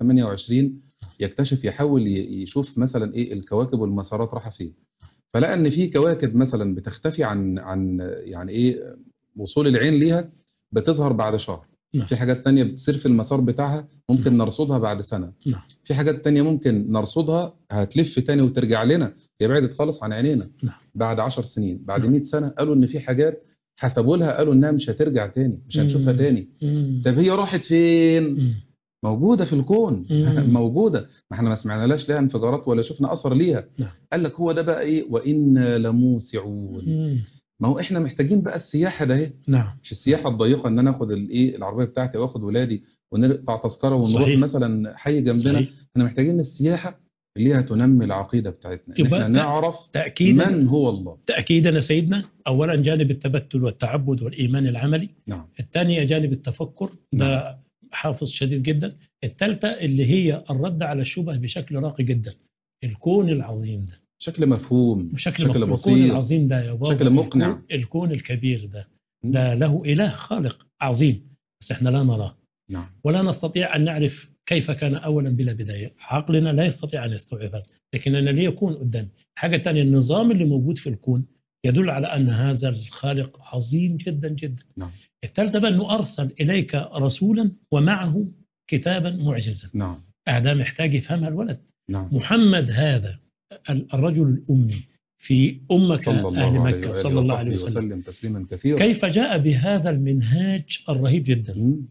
1928 يكتشف يحاول ي- يشوف مثلا ايه الكواكب والمسارات رايحه فين فلقى ان في كواكب مثلا بتختفي عن عن يعني ايه وصول العين ليها بتظهر بعد شهر نعم. في حاجات تانية بتصير في المسار بتاعها ممكن نرصدها بعد سنة نعم. في حاجات تانية ممكن نرصدها هتلف تاني وترجع لنا هي بعدت خالص عن عينينا نعم. بعد 10 سنين بعد نعم. 100 سنة قالوا ان في حاجات حسبوا لها قالوا انها مش هترجع تاني مش هنشوفها مم. تاني مم. طب هي راحت فين مم. موجودة في الكون مم. موجودة ما احنا ما سمعناش لها انفجارات ولا شفنا أثر ليها نعم. قال لك هو ده بقى إيه وإنا لموسعون مم. ما هو احنا محتاجين بقى السياحة ده اهي نعم مش السياحة الضيقة إن أنا آخد الإيه العربية بتاعتي وآخد ولادي ونقطع تذكرة ونروح صحيح. مثلا حي جنبنا صحيح. احنا محتاجين السياحة اللي هي تنمي العقيدة بتاعتنا إن يبقى احنا ده- نعرف تأكيدا من هو الله تأكيدا يا سيدنا أولا جانب التبتل والتعبد والإيمان العملي نعم الثانية جانب التفكر ده حافظ شديد جدا الثالثة اللي هي الرد على الشبه بشكل راقي جدا الكون العظيم ده بشكل مفهوم بشكل بشكل الكون بسيط العظيم ده يا بابا بشكل مقنع. الكون, الكون الكبير ده م. ده له إله خالق عظيم بس احنا لا نراه نعم ولا نستطيع أن نعرف كيف كان أولا بلا بداية عقلنا لا يستطيع أن يستوعب هذا لكننا ليه يكون قدام حاجة الثانية النظام اللي موجود في الكون يدل على أن هذا الخالق عظيم جدا جدا نعم. الثالثة بقى أنه أرسل إليك رسولا ومعه كتابا معجزا نعم هذا محتاج يفهمها الولد نعم محمد هذا ال- الرجل الأمي في أمك صلى أهل الله عليه مكة وآله صلى الله عليه وصحبه وسلم وسلم تسليما كثيرا كيف جاء بهذا المنهاج الرهيب جدا مم.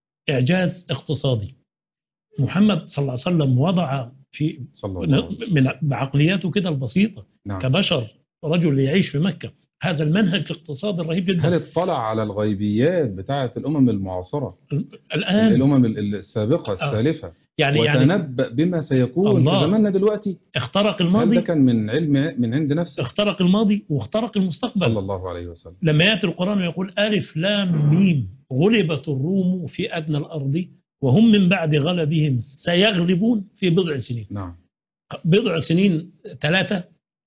إعجاز اقتصادي محمد صلى الله عليه وسلم وضع في صلى الله عليه وسلم من بعقلياته كده البسيطة نعم كبشر رجل يعيش في مكة هذا المنهج الاقتصادي الرهيب هل جدا اطلع على الغيبيات بتاعة الأمم المعاصرة الآن الأمم ال- السابقة السالفة يعني يعني وتنبأ بما سيكون الله. في زماننا دلوقتي اخترق هل ده الماضي كان من علم من عند نفسه اخترق الماضي واخترق صلى المستقبل الله عليه وسلم لما يأتي القرآن ويقول ألف لام ميم غلبت الروم في أدنى الأرض وهم من بعد غلبهم سيغلبون في بضع سنين نعم بضع سنين ثلاثة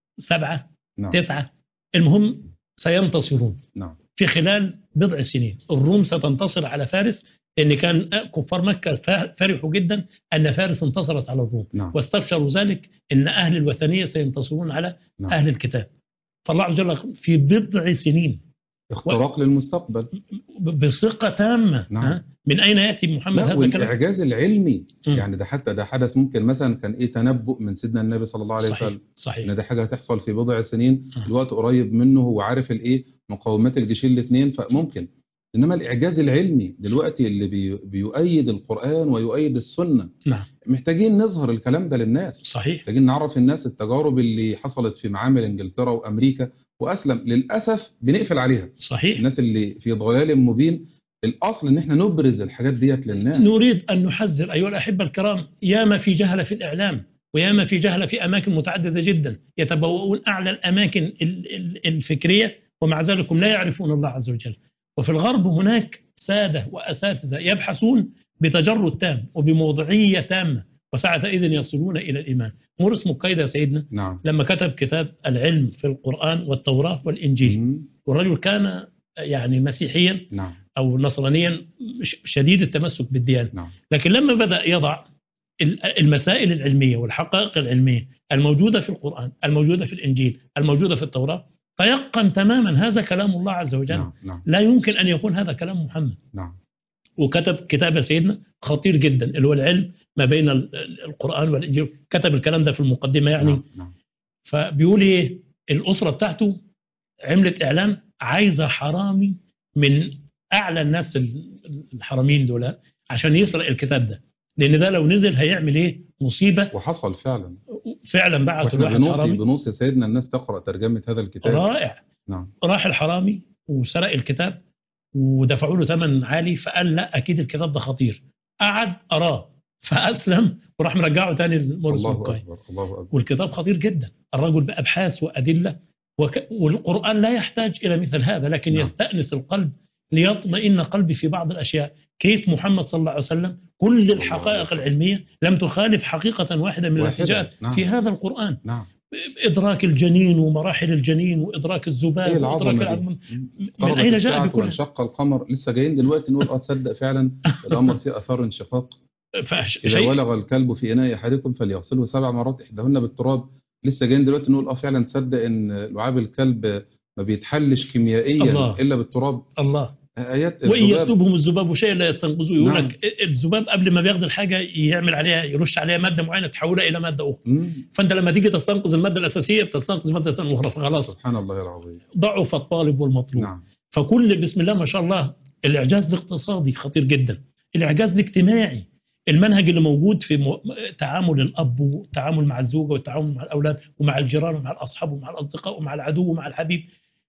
سبعة نعم تسعة المهم سينتصرون نعم في خلال بضع سنين الروم ستنتصر على فارس لأن كان كفار مكة فا- فرحوا جدا أن فارس انتصرت على الروم نعم واستبشروا ذلك أن أهل الوثنية سينتصرون على نعم أهل الكتاب فالله عز وجل في بضع سنين اختراق للمستقبل ب- بثقة تامة نعم. ها؟ من أين يأتي محمد لا هذا الكلام والاعجاز العلمي مم. يعني ده حتى ده حدث ممكن مثلا كان ايه تنبؤ من سيدنا النبي صلى الله عليه صحيح وسلم صحيح ان ده حاجه هتحصل في بضع سنين آه. الوقت قريب منه هو عارف الايه مقومات الجيشين الاثنين فممكن انما الاعجاز العلمي دلوقتي اللي بي بيؤيد القران ويؤيد السنه نعم محتاجين نظهر الكلام ده للناس صحيح محتاجين نعرف الناس التجارب اللي حصلت في معامل انجلترا وامريكا واسلم للاسف بنقفل عليها صحيح الناس اللي في ضلال مبين الاصل ان احنا نبرز الحاجات ديت للناس نريد أن نحذر أيها الأحبة الكرام ياما في جهلة في الإعلام وياما في جهلة في أماكن متعددة جدا يتبوؤون أعلى الأماكن ال- ال- الفكرية ومع ذلك هم لا يعرفون الله عز وجل وفي الغرب هناك سادة وأساتذة يبحثون بتجرد تام وبموضوعية تامة وساعتئذ يصلون إلى الإيمان مورس مكايدة يا سيدنا نعم لما كتب كتاب العلم في القرآن والتوراة والإنجيل مم. والرجل كان يعني مسيحيا نعم أو نصرانيا ش- شديد التمسك بالديانة نعم لكن لما بدأ يضع ال- المسائل العلمية والحقائق العلمية الموجودة في القرآن الموجودة في الإنجيل الموجودة في التوراة تيقن تماما هذا كلام الله عز وجل نعم نعم لا يمكن أن يكون هذا كلام محمد نعم وكتب كتاب يا سيدنا خطير جدا اللي هو العلم ما بين ال- ال- القرآن والإنجيل كتب الكلام ده في المقدمة يعني نعم نعم فبيقول ايه الاسره بتاعته عملت اعلان عايزه حرامي من اعلى الناس ال- الحراميين دول عشان يسرق الكتاب ده لان ده لو نزل هيعمل ايه مصيبه وحصل فعلا فعلا بعت واحنا الواحد بنوصي حرامي بنوصي سيدنا الناس تقرا ترجمه هذا الكتاب رائع نعم راح الحرامي وسرق الكتاب ودفعوا له ثمن عالي فقال لا اكيد الكتاب ده خطير قعد اراه فاسلم وراح مرجعه تاني لمورس الله مكاي اكبر الله اكبر والكتاب خطير جدا الرجل بأبحاث وأدلة وك... والقرآن لا يحتاج إلى مثل هذا لكن نعم. يستأنس القلب ليطمئن قلبي في بعض الأشياء كيف محمد صلى الله عليه وسلم كل الله الحقائق عليه وسلم. العلمية لم تخالف حقيقة واحدة من واحدة. التي جاءت نعم. في هذا القرآن نعم إدراك الجنين ومراحل الجنين وإدراك الذباب ايه وإدراك العظمه العظم دي من قربت أين جاء الساعة بكل وانشق القمر لسه جايين دلوقتي نقول اه تصدق فعلا الامر فيه اثار انشقاق فش... اذا شيء ولغ الكلب في اناء احدكم فليغسله سبع مرات احداهن بالتراب لسه جايين دلوقتي نقول اه فعلا تصدق ان لعاب الكلب ما بيتحلش كيميائيا الله. الا بالتراب الله ايات وإن الذباب يسلبهم الذباب شيئا لا يستنقذوه يقول نعم. لك الذباب قبل ما بياخد الحاجة يعمل عليها يرش عليها مادة معينة تحولها إلى مادة أخرى مم. فانت لما تيجي تستنقذ الماده الاساسيه بتستنقذ ماده اخرى فخلاص سبحان الله العظيم ضعف الطالب والمطلوب نعم فكل بسم الله ما شاء الله الاعجاز الاقتصادي خطير جدا الاعجاز الاجتماعي المنهج اللي موجود في مو- تعامل الاب والتعامل مع الزوجه والتعامل مع الاولاد ومع الجيران ومع الاصحاب ومع الاصدقاء ومع العدو ومع الحبيب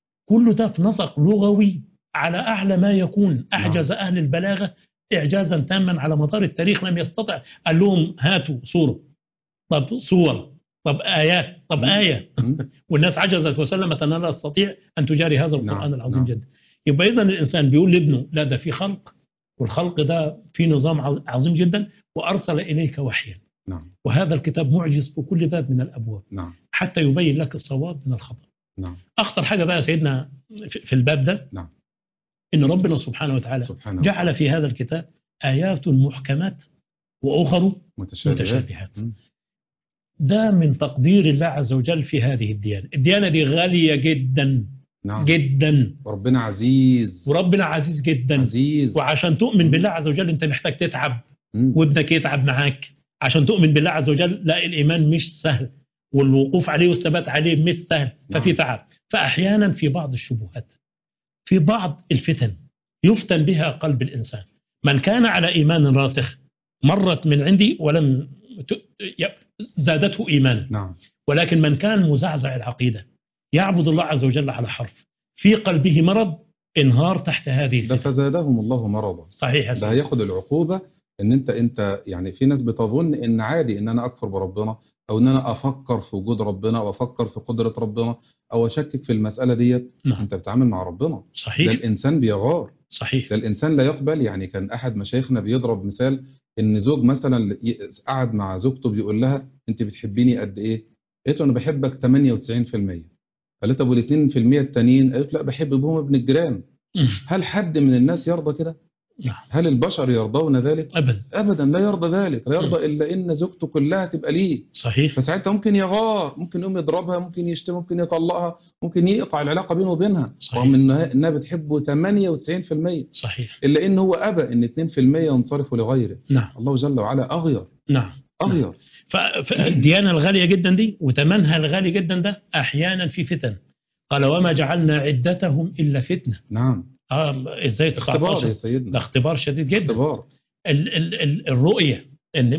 كل ده في نسق لغوي على اعلى ما يكون اعجز اهل البلاغه اعجازا تاما على مدار التاريخ لم يستطع قال لهم هاتوا صوره طب صور طب ايات طب مم. ايه مم. والناس عجزت وسلمت انها لا تستطيع ان تجاري هذا القران نعم، العظيم نعم. جدا يبقى اذا الانسان بيقول لابنه لا ده في خلق والخلق ده في نظام عظ- عظيم جدا وارسل اليك وحيا نعم وهذا الكتاب معجز في كل باب من الابواب نعم حتى يبين لك الصواب من الخطا نعم اخطر حاجه بقى يا سيدنا في في الباب ده نعم. ان ربنا سبحانه وتعالى سبحانه جعل في هذا الكتاب ايات محكمات واخر متشابهات متشابهات. مم. ده من تقدير الله عز وجل في هذه الديانه الديانه دي غاليه جدا نعم جدا وربنا عزيز وربنا عزيز جدا عزيز وعشان تؤمن بالله عز وجل انت محتاج تتعب مم. وابنك يتعب معاك عشان تؤمن بالله عز وجل لا الايمان مش سهل والوقوف عليه والثبات عليه مش سهل نعم. ففي تعب فاحيانا في بعض الشبهات في بعض الفتن يفتن بها قلب الانسان من كان على ايمان راسخ مرت من عندي ولم ت- ي- زادته ايمانا نعم ولكن من كان مزعزع العقيده يعبد الله عز وجل على حرف في قلبه مرض انهار تحت هذه ده الفتن فزادهم الله مرضا صحيح يا ده سيدي. هياخد العقوبة ان انت انت يعني في ناس بتظن ان عادي ان انا اكفر بربنا او ان انا افكر في وجود ربنا او افكر في قدرة ربنا او اشكك في المسألة ديت نعم انت بتتعامل مع ربنا ده صحيح الانسان بيغار صحيح ده الانسان لا يقبل يعني كان احد مشايخنا بيضرب مثال ان زوج مثلا ي- قعد مع زوجته بيقول لها انت بتحبيني قد ايه؟ قالت له انا بحبك 98% قالت له ابو ال 2% التانيين قالت له لا بحب ابوهم ابن الجيران مم. هل حد من الناس يرضى كده؟ نعم هل البشر يرضون ذلك؟ ابدا ابدا لا يرضى ذلك لا يرضى الا ان زوجته كلها تبقى ليه صحيح فساعتها ممكن يغار ممكن يقوم يضربها ممكن يشتم ممكن يطلقها ممكن يقطع العلاقه بينه وبينها صحيح. رغم انها انها بتحبه 98% صحيح الا ان هو ابى ان 2% ينصرفوا لغيره نعم الله جل وعلا اغير نعم اغير ف- فالديانة الغالية جدا دي وثمنها الغالي جدا ده أحيانا في فتن قال وما جعلنا عدتهم إلا فتنة نعم آه إزاي اختبار يا 19 ده سيدنا اختبار شديد جدا اختبار ال ال ال الرؤية إن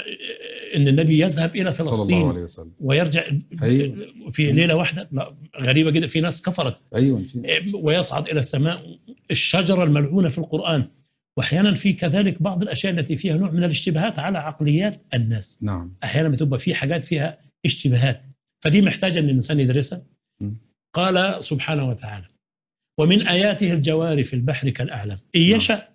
إن النبي يذهب إلى صلى الله فلسطين عليه وسلم ويرجع أيوة. في ليلة واحدة لا غريبة جدا في ناس كفرت ايوه في ويصعد إلى السماء الشجرة الملعونة في القرآن وأحيانا في كذلك بعض الأشياء التي فيها نوع من الاشتباهات على عقليات الناس نعم احيانا بتبقى في حاجات فيها اشتباهات فدي محتاجه ان الانسان يدرسها م. قال سبحانه وتعالى ومن اياته الجوار في البحر كالاعلام ان نعم. يشاء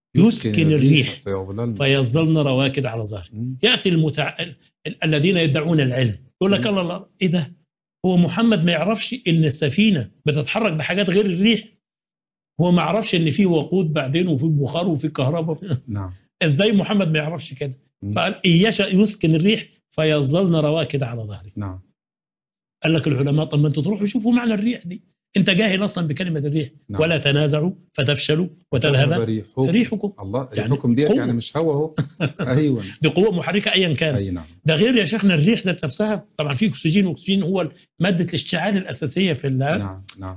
يسكن الريح فيظللن فيظلن رواكد على ظهره مم. ياتي المتع... ال- الذين يدعون العلم يقول لك م. الله الله ايه ده هو محمد ما يعرفش ان السفينه بتتحرك بحاجات غير الريح هو ما يعرفش ان في وقود بعدين وفي بخار وفي كهرباء نعم ازاي محمد ما يعرفش كده م. فقال ان يشاء يسكن الريح فيظللن رواكد على ظهره نعم قال لك العلماء طب ما انتوا تروحوا شوفوا معنى الريح دي انت جاهل اصلا بكلمه الريح نعم. ولا تنازعوا فتفشلوا وتذهب ريحكم ريحكم الله يعني ريحكم ديت قوة. يعني مش هوا اهو ايوه دي قوه محركه ايا كان اي نعم ده غير يا شيخنا الريح ذات نفسها طبعا في اكسجين واكسجين هو ماده الاشتعال الاساسيه في الهواء نعم نعم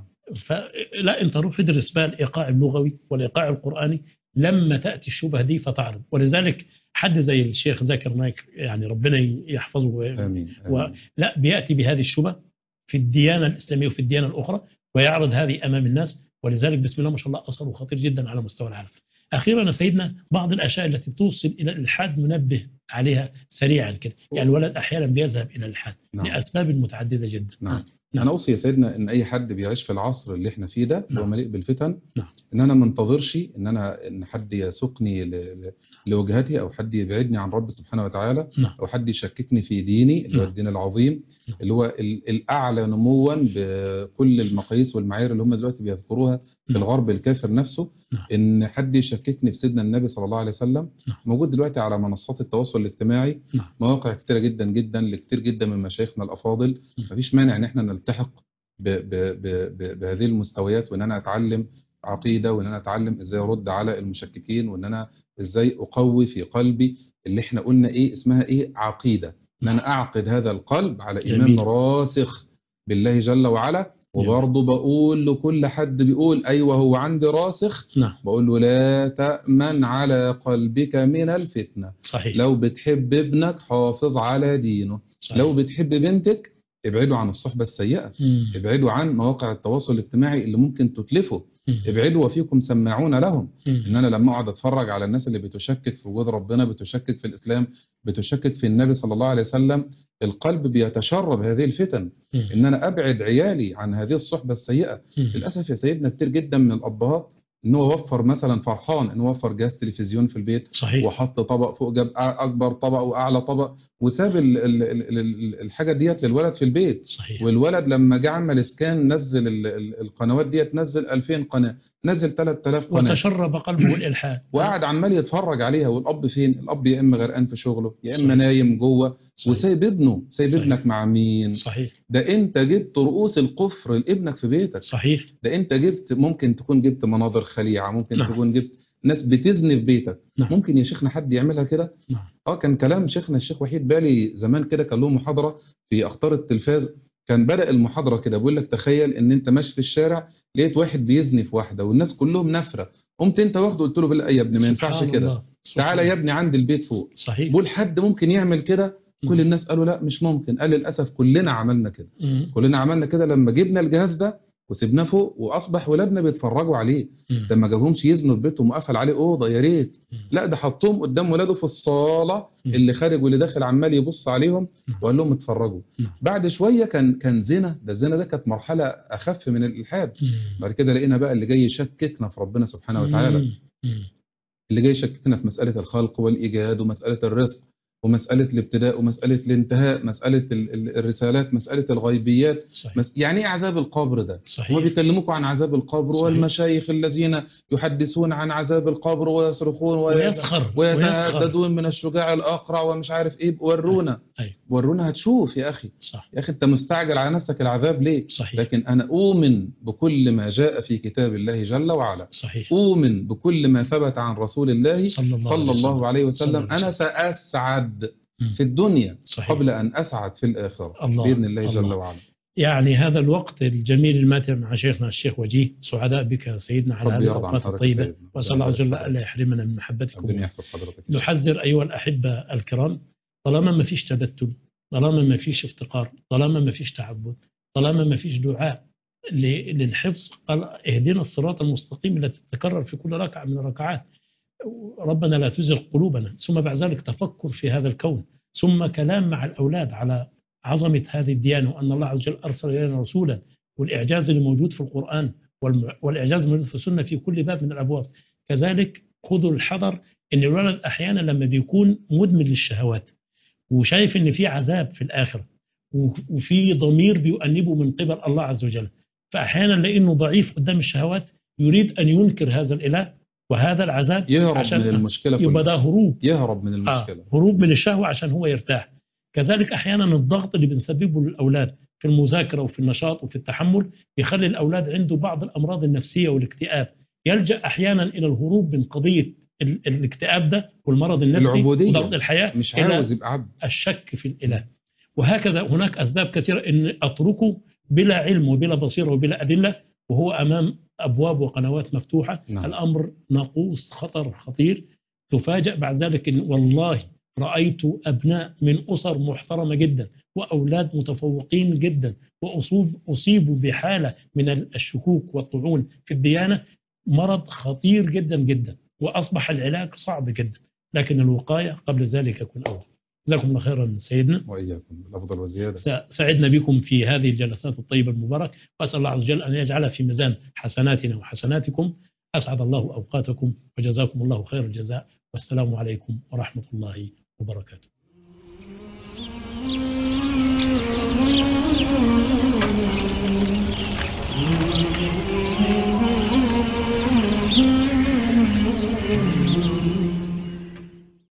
فلا انت روح ادرس بقى الايقاع اللغوي والايقاع القراني لما تاتي الشبهه دي فتعرض ولذلك حد زي الشيخ زاكر نايك يعني ربنا يحفظه امين و- امين لا بياتي بهذه الشبهه في الديانه الاسلاميه وفي الديانه الاخرى ويعرض هذه امام الناس ولذلك بسم الله ما شاء الله اثره خطير جدا على مستوى العالم. اخيرا يا سيدنا بعض الاشياء التي توصل الى الالحاد ننبه عليها سريعا كده، يعني الولد احيانا بيذهب الى الالحاد نعم. لاسباب متعدده جدا. نعم انا اوصي يا سيدنا ان اي حد بيعيش في العصر اللي احنا فيه ده اللي هو نعم. مليء بالفتن نعم. ان انا ما انتظرش ان انا ان حد يسوقني ل- ل- لوجهتي او حد يبعدني عن رب سبحانه وتعالى نعم. او حد يشككني في ديني اللي هو نعم. الدين العظيم نعم. اللي هو ال- الاعلى نموا بكل المقاييس والمعايير اللي هم دلوقتي بيذكروها في نعم. الغرب الكافر نفسه نعم. ان حد يشككني في سيدنا النبي صلى الله عليه وسلم نعم. موجود دلوقتي على منصات التواصل الاجتماعي نعم. مواقع كتيره جدا جدا لكتير جدا من مشايخنا الافاضل نعم. مفيش مانع ان احنا نلتحق ب ب ب ب بهذه المستويات وان انا اتعلم عقيده وان انا اتعلم ازاي ارد على المشككين وان انا ازاي اقوي في قلبي اللي احنا قلنا ايه اسمها ايه عقيده ان انا اعقد هذا القلب على ايمان جميل. راسخ بالله جل وعلا وبرضه بقول لكل حد بيقول ايوه هو عندي راسخ نعم بقول له لا تامن على قلبك من الفتنه صحيح لو بتحب ابنك حافظ على دينه صحيح. لو بتحب بنتك ابعدوا عن الصحبة السيئة مم. ابعدوا عن مواقع التواصل الاجتماعي اللي ممكن تتلفه مم. ابعدوا وفيكم سماعون لهم مم. ان انا لما اقعد اتفرج على الناس اللي بتشكك في وجود ربنا بتشكك في الاسلام بتشكك في النبي صلى الله عليه وسلم القلب بيتشرب هذه الفتن مم. ان انا ابعد عيالي عن هذه الصحبة السيئة مم. للاسف يا سيدنا كتير جدا من الابهات ان هو وفر مثلا فرحان ان هو وفر جهاز تلفزيون في البيت صحيح وحط طبق فوق جاب أ- اكبر طبق واعلى طبق وساب ال- ال- ال- ال- الحاجه ديت للولد في البيت صحيح والولد لما جه عمل سكان نزل ال- ال- القنوات ديت نزل 2000 قناه نزل 3000 قناه وتشرب قلبه الالحاد وقعد عمال يتفرج عليها والاب فين الاب يا اما غرقان في شغله يا اما صحيح. نايم جوه صحيح. وسايب ابنه سايب صحيح. ابنك مع مين صحيح ده انت جبت رؤوس الكفر لابنك في بيتك صحيح ده انت جبت ممكن تكون جبت مناظر خليعه ممكن نعم. تكون جبت ناس بتزني في بيتك نعم. ممكن يا شيخنا حد يعملها كده نعم. اه كان كلام شيخنا الشيخ وحيد بالي زمان كده كان له محاضره في اخطار التلفاز كان بدا المحاضره كده بيقول لك تخيل ان انت ماشي في الشارع لقيت واحد بيزني في واحده والناس كلهم نفره قمت انت واخده قلت له بالله يا ابني ما ينفعش سبحان كده الله. سبحان تعالى يا الله. ابني عند البيت فوق صحيح بقول حد ممكن يعمل كده كل الناس قالوا لا مش ممكن قال للاسف كلنا عملنا كده مم. كلنا عملنا كده لما جبنا الجهاز ده وسبناه فوق واصبح ولادنا بيتفرجوا عليه مم. ده ما جابهمش يزنوا في بيتهم وقفل عليه اوضه يا ريت مم. لا ده حطهم قدام ولاده في الصاله مم. اللي خارج واللي داخل عمال يبص عليهم نعم. وقال لهم اتفرجوا نعم. بعد شويه كان كان زنا ده الزنا ده كانت مرحله اخف من الالحاد مم. بعد كده لقينا بقى اللي جاي يشككنا في ربنا سبحانه وتعالى مم. مم. اللي جاي يشككنا في مساله الخلق والايجاد ومساله الرزق ومساله الابتداء ومساله الانتهاء مساله ال- ال- الرسالات مساله الغيبيات صحيح مس... يعني ايه عذاب القبر ده صحيح هما بيكلموكم عن عذاب القبر صحيح. والمشايخ الذين يحدثون عن عذاب القبر ويصرخون وي- ويسخر ويسخر ويتهددون من الشجاع الاقرع ومش عارف ايه ورونا أيوة. ورونا هتشوف يا اخي صح يا اخي انت مستعجل على نفسك العذاب ليه صحيح لكن انا اؤمن بكل ما جاء في كتاب الله جل وعلا صحيح أؤمن بكل ما ثبت عن رسول الله صلى الله صلى الله عليه صلى وسلم الله عليه أنا سأسعد مم. في الدنيا صحيح قبل أن أسعد في الآخرة الله، بإذن الله جل الله. وعلا يعني هذا الوقت الجميل الماتع مع شيخنا الشيخ وجيه سعداء بك يا سيدنا على ربي هذه يرضى عن الأوقات حضرتك الطيبة سيدنا. وأسأل الله عز وجل ربنا ألا يحرمنا من محبتكم ربنا يحفظ حضرتك نحذر أيها الأحبة الكرام طالما ما فيش تبتل طالما ما فيش افتقار طالما ما فيش تعبد طالما ما فيش دعاء ل- للحفظ قال اهدنا الصراط المستقيم التي تتكرر في كل ركعة من الركعات ربنا لا تزغ قلوبنا ثم بعد ذلك تفكر في هذا الكون ثم كلام مع الأولاد على عظمة هذه الديانة وأن الله عز وجل أرسل إلينا رسولا والإعجاز اللي موجود في القرآن والم- والإعجاز الموجود في السنة في كل باب من الأبواب كذلك خذوا الحذر ان الولد احيانا لما بيكون مدمن للشهوات وشايف ان في عذاب في الاخره و- وفي ضمير بيؤنبه من قبل الله عز وجل فاحيانا لانه ضعيف قدام الشهوات يريد ان ينكر هذا الاله وهذا العذاب يهرب عشان من المشكلة يبقى كلها ده هروب يهرب من آه المشكلة هروب من الشهوه عشان هو يرتاح كذلك احيانا الضغط اللي بنسببه للاولاد في المذاكره وفي النشاط وفي التحمل يخلي الاولاد عنده بعض الامراض النفسيه والاكتئاب يلجا احيانا الى الهروب من قضيه ال- الاكتئاب ده والمرض النفسي العبودية. وضغط الحياه مش إلى عاوز يبقى عبد الشك في الاله وهكذا هناك اسباب كثيره ان اتركه بلا علم وبلا بصيره وبلا ادله وهو امام ابواب وقنوات مفتوحه نعم. الامر ناقوس خطر خطير تفاجأ بعد ذلك ان والله رايت ابناء من اسر محترمه جدا واولاد متفوقين جدا واصيب اصيبوا بحاله من الشكوك والطعون في الديانه مرض خطير جدا جدا واصبح العلاج صعب جدا لكن الوقايه قبل ذلك يكون اول جزاكم الله خيرا سيدنا وإياكم الأفضل وزيادة س- سعدنا بكم في هذه الجلسات الطيبة المباركة وأسأل الله عز وجل أن يجعلها في ميزان حسناتنا وحسناتكم أسعد الله أوقاتكم وجزاكم الله خير الجزاء والسلام عليكم ورحمة الله وبركاته